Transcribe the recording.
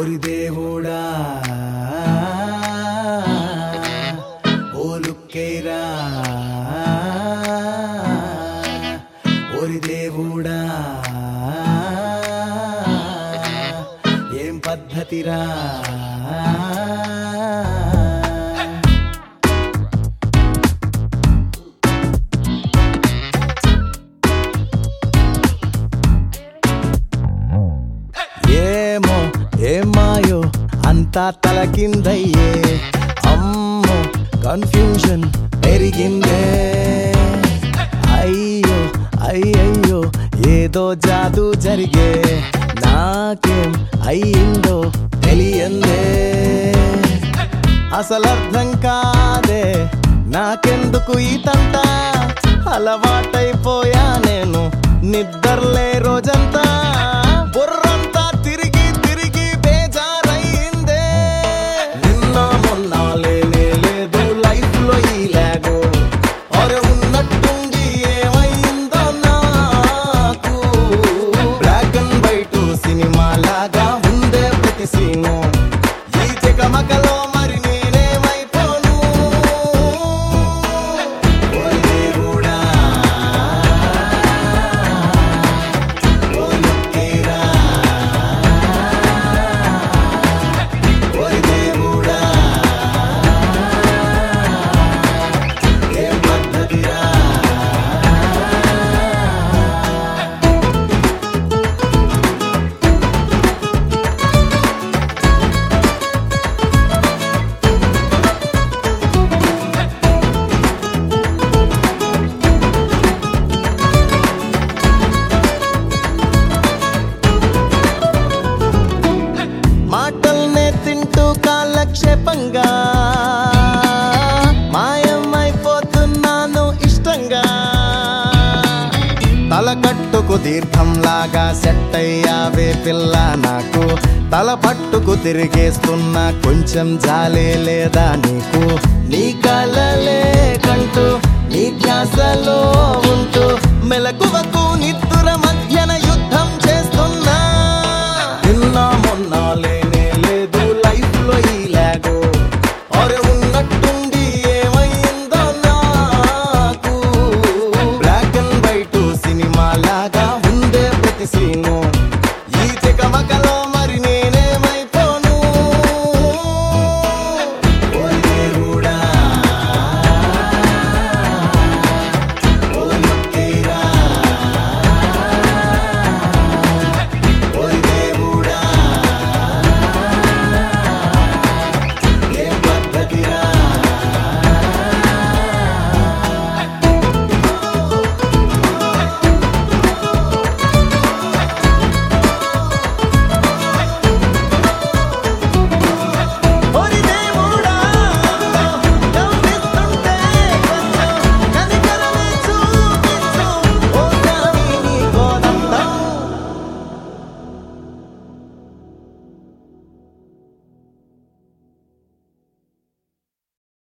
ఓరి దేవుడా ఓ లుక్కేరా ఓరి దేవుడా ఏం పద్ధతిరా ఏమో ఏమాయో అంతా తలకిందయ్యే అమ్మో కన్ఫ్యూజన్ పెరిగిందే అయ్యో అయ్యయ్యో ఏదో జాదు జరిగే నాకేం అయ్యిందో తెలియందే అసలు అర్థం కాదే నాకెందుకు ఈ తంట అలవాటైపోయా నేను నిద్రలే రోజంతా బుర్రంతా తిరిగి తిరిగి బేజారయిందే నిన్న మొన్న లేనే లేదు లైఫ్ లో ఈ లేగో అరే ఉన్నట్టుండి ఏమైందో నాకు బ్లాక్ అండ్ వైట్ సినిమా లాగా ఉందే ప్రతి సీను ఈ తికమకలో మరి నేనేమైపోను ఓరి దేవుడా ఓ లక్కీరా ఓరి దేవుడా ఏం పద్ధతిరా మాటల్నే తింటూ కాలక్షేపంగా మాయమైపోతున్నాను ఇష్టంగా తల కట్టుకు దీర్ఘంలాగా సెట్ అయ్యావే పిల్ల నాకు తల పట్టుకు తిరిగేస్తున్నా కొంచెం జాలే లేదా నీకు నీ కలలే కంటూ నీ ధ్యాసలో ఉంటూ